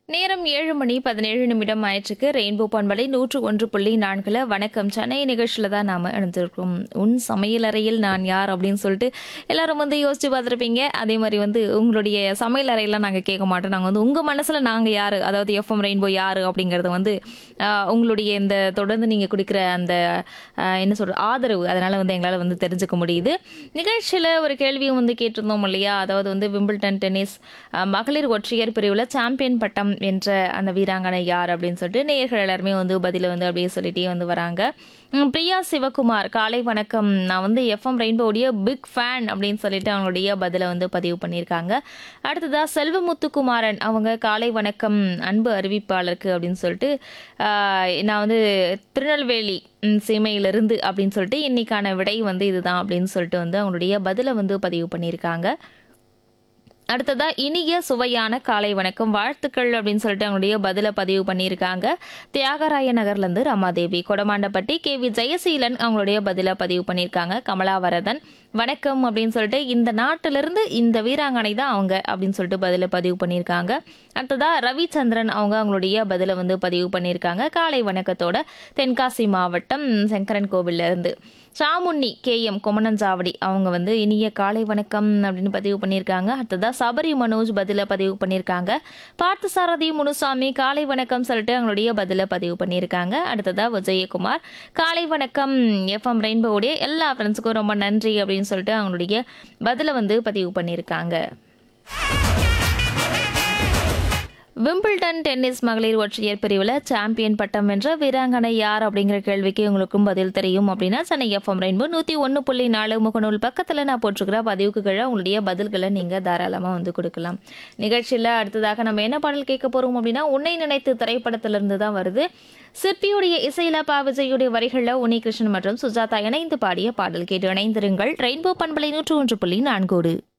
நேரம் ஏழு மணி பதினேழு நிமிடம் ஆயிற்றுக்கு ரெயின்போ பண்பலை நூற்று ஒன்று புள்ளி நான்குல வணக்கம் சென்னை நிகழ்ச்சியில் தான் நாம் இணைஞ்சிருக்கோம் உன் சமையலறையில் நான் யார் அப்படின்னு சொல்லிட்டு எல்லாரும் வந்து யோசிச்சு பார்த்துருப்பீங்க அதே மாதிரி வந்து உங்களுடைய சமையல் அறையெல்லாம் நாங்கள் கேட்க மாட்டோம் நாங்கள் வந்து உங்கள் மனசில் நாங்கள் யார் அதாவது எஃப்எம் ரெயின்போ யார் அப்படிங்கிறத வந்து ஆஹ், உங்களுடைய இந்த தொடர்ந்து நீங்கள் கொடுக்குற அந்த ஆஹ், என்ன சொல்ற ஆதரவு அதனால் வந்து எங்களால் வந்து தெரிஞ்சுக்க முடியுது நிகழ்ச்சியில் ஒரு கேள்வியும் வந்து கேட்டிருந்தோம் இல்லையா அதாவது வந்து விம்பிள்டன் டென்னிஸ் ஆஹ், மகளிர் ஒற்றையர் பிரிவில் சாம்பியன் பட்டம் வென்ற அந்த வீராங்கனை யார் அப்படின்னு சொல்லிட்டு நேயர்கள் எல்லாருமே வந்து பதில வந்து அப்படியே சொல்லிட்டே வந்து வராங்க உம், பிரியா சிவகுமார் காலை வணக்கம் நான் வந்து எஃப்எம் ரெயின்போடைய பிக் ஃபேன் அப்படின்னு சொல்லிட்டு அவங்களுடைய பதிலை வந்து பதிவு பண்ணியிருக்காங்க அடுத்ததா செல்வமுத்துக்குமாரன் அவங்க காலை வணக்கம் அன்பு அறிவிப்பாளருக்கு அப்படின்னு சொல்லிட்டு ஆஹ், நான் வந்து திருநெல்வேலி ம், சீமையிலிருந்து அப்படின்னு சொல்லிட்டு இன்னைக்கான விடை வந்து இதுதான் அப்படின்னு சொல்லிட்டு வந்து அவங்களுடைய பதிலை வந்து பதிவு பண்ணியிருக்காங்க அடுத்ததா இனிய சுவையான காலை வணக்கம் வாழ்த்துக்கள் அப்படின்னு சொல்லிட்டு அவங்களுடைய பதில பதிவு பண்ணியிருக்காங்க தியாகராய நகர்ல இருந்து ரமாதேவி கொடமாண்டப்பட்டி கே வி ஜெயசீலன் அவங்களுடைய பதில பதிவு பண்ணியிருக்காங்க கமலாவரதன் வணக்கம் அப்படின்னு சொல்லிட்டு இந்த நாட்டிலிருந்து இந்த வீராங்கனை தான் அவங்க அப்படின்னு சொல்லிட்டு பதில பதிவு பண்ணியிருக்காங்க அடுத்ததா ரவிச்சந்திரன் அவங்க அவங்களுடைய பதில வந்து பதிவு பண்ணியிருக்காங்க காலை வணக்கத்தோட தென்காசி மாவட்டம் சங்கரன் கோவில்ல இருந்து சாமுண்ணி கே எம் கொமனஞ்சாவடி அவங்க வந்து இனிய காலை வணக்கம் அப்படின்னு பதிவு பண்ணியிருக்காங்க அடுத்ததா சபரி மனோஜ் பதில பதிவு பண்ணியிருக்காங்க பார்த்தசாரதி முனுசாமி காலை வணக்கம் சொல்லிட்டு அவங்களுடைய பதில பதிவு பண்ணியிருக்காங்க அடுத்ததா விஜயகுமார் காலை வணக்கம் எஃப்எம் ரெயின்போடைய எல்லா ஃப்ரெண்ட்ஸுக்கும் ரொம்ப நன்றி அப்படின்னு சொல்லிட்டு அவங்களுடைய பதில வந்து பதிவு பண்ணியிருக்காங்க விம்பிள்டன் டென்னிஸ் மகளிர் ஒற்றையர் பிரிவில் சாம்பியன் பட்டம் வென்ற வீராங்கனை யார் அப்படிங்கிற கேள்விக்கு உங்களுக்கும் பதில் தெரியும் அப்படின்னா சென்னை எஃப்எம் ரெயின்போ நூற்றி ஒன்று புள்ளி நாலு முகநூல் பக்கத்தில் நான் போட்டிருக்கிற பதிவுக்கு கீழே உங்களுடைய பதில்களை நீங்கள் தாராளமாக வந்து கொடுக்கலாம் நிகழ்ச்சியில் அடுத்ததாக நம்ம என்ன பாடல் கேட்க போகிறோம் அப்படின்னா உன்னை நினைத்து திரைப்படத்திலிருந்து தான் வருது சிற்பியுடைய இசையில பா விஜயுடைய வரிகளில் உன்னிகிருஷ்ணன் மற்றும் சுஜாதா இணைந்து பாடிய பாடல் கேட்டு இணைந்திருங்கள் ரெயின்போ பண்பலை நூற்று ஒன்று புள்ளி நான்கோடு